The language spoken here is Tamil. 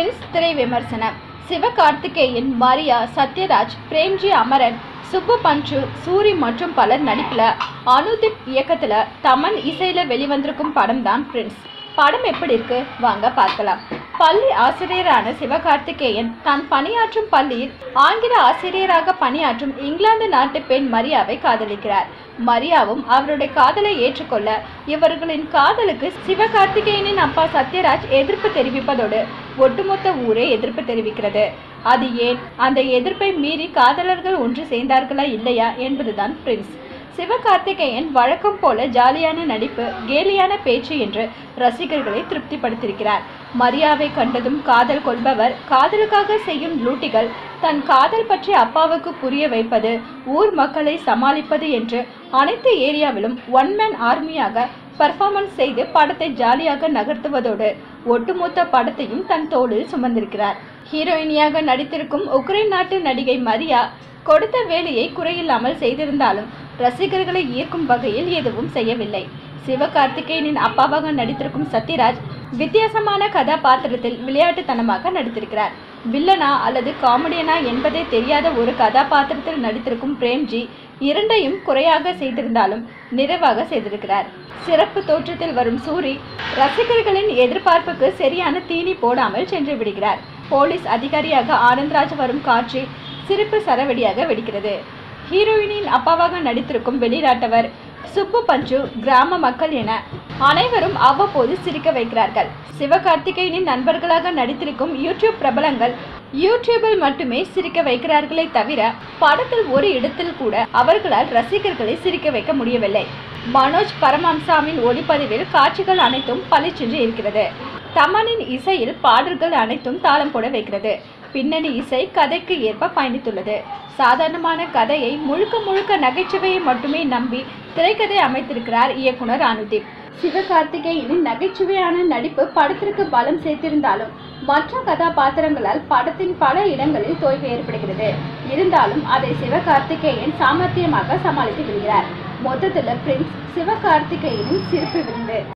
பிரின்ஸ் திரை விமர்சனம் சிவகார்த்திகேயன் மரியா சத்யராஜ் பிரேம்ஜி அமரன் சுப்பு பஞ்சு சூரி மற்றும் பலர் நடிப்புல அனுதீப் இயக்கத்துல தமன் இசையில வெளிவந்திருக்கும் படம் தான் பிரின்ஸ் படம் எப்படி இருக்கு வாங்க பார்க்கலாம் பள்ளி ஆசிரியரான சிவகார்த்திகேயன் தான் பணியாற்றும் பள்ளியில் ஆங்கில ஆசிரியராக பணியாற்றும் இங்கிலாந்து நாட்டு பெண் மரியாவை காதலிக்கிறார் மரியாவும் அவருடைய காதலை ஏற்றுக்கொள்ள இவர்களின் காதலுக்கு சிவகார்த்திகேயனின் அப்பா சத்யராஜ் எதிர்ப்பு தெரிவிப்பதோடு ஒட்டுமொத்த ஊரே எதிர்ப்பு தெரிவிக்கிறது அது ஏன் அந்த எதிர்ப்பை மீறி காதலர்கள் ஒன்று சேர்ந்தார்களா இல்லையா என்பதுதான் பிரின்ஸ் சிவகார்த்திகேயன் வழக்கம் போல ஜாலியான நடிப்பு கேலியான பேச்சு என்று ரசிகர்களை திருப்திப்படுத்தியிருக்கிறார் மரியாவை கண்டதும் காதல் கொள்பவர் காதலுக்காக செய்யும் லூட்டிகள் தன் காதல் பற்றி அப்பாவுக்கு புரிய வைப்பது ஊர் மக்களை சமாளிப்பது என்று அனைத்து ஏரியாவிலும் ஒன் மேன் ஆர்மியாக பர்ஃபார்மன்ஸ் செய்து படத்தை ஜாலியாக நகர்த்துவதோடு ஒட்டுமொத்த படத்தையும் தன் தோளில் சுமந்திருக்கிறார் ஹீரோயினியாக நடித்திருக்கும் உக்ரைன் நாட்டு நடிகை மரியா கொடுத்த வேலையை குறையில்லாமல் செய்திருந்தாலும் ரசிகர்களை ஈர்க்கும் வகையில் எதுவும் செய்யவில்லை சிவகார்த்திகேயனின் அப்பாவாக நடித்திருக்கும் சத்யராஜ் வித்தியாசமான கதாபாத்திரத்தில் விளையாட்டுத்தனமாக நடித்திருக்கிறார் வில்லனா அல்லது காமெடியனா என்பதே தெரியாத ஒரு கதாபாத்திரத்தில் நடித்திருக்கும் பிரேம்ஜி இரண்டையும் குறையாக செய்திருந்தாலும் நிறைவாக செய்திருக்கிறார் சிறப்பு தோற்றத்தில் வரும் சூரி ரசிகர்களின் எதிர்பார்ப்புக்கு சரியான தீனி போடாமல் சென்று விடுகிறார் போலீஸ் அதிகாரியாக ஆனந்த்ராஜ் வரும் காட்சி சிரிப்பு சரவெடியாக வெடிக்கிறது ஹீரோயினின் அப்பாவாக நடித்திருக்கும் வெளிநாட்டவர் சுப்பு பஞ்சு கிராம மக்கள் என அனைவரும் அவ்வப்போது சிரிக்க வைக்கிறார்கள் சிவகார்த்திகேயனின் நண்பர்களாக நடித்திருக்கும் யூடியூப் பிரபலங்கள் யூடியூபில் மட்டுமே சிரிக்க வைக்கிறார்களே தவிர படத்தில் ஒரு இடத்தில் கூட அவர்களால் ரசிகர்களை சிரிக்க வைக்க முடியவில்லை மனோஜ் பரமம்சாவின் ஒளிப்பதிவில் காட்சிகள் அனைத்தும் பளிச்சென்று இருக்கிறது தமனின் இசையில் பாடல்கள் அனைத்தும் தாளம் போட வைக்கிறது பின்னணி இசை கதைக்கு ஏற்ப பயணித்துள்ளது சாதாரணமான கதையை முழுக்க முழுக்க நகைச்சுவையை மட்டுமே நம்பி திரைக்கதை அமைத்திருக்கிறார் இயக்குனர் அனுதீப் சிவகார்த்திகேயனின் நகைச்சுவையான நடிப்பு படத்திற்கு பலம் சேர்த்திருந்தாலும் மற்ற கதாபாத்திரங்களால் படத்தின் பல இடங்களில் தோய்வு ஏற்படுகிறது இருந்தாலும் அதை சிவகார்த்திகேயன் சாமர்த்தியமாக சமாளித்து விடுகிறார் மொத்தத்தில் பிரின்ஸ் சிவகார்த்திகேயனின் சிறப்பு விருந்து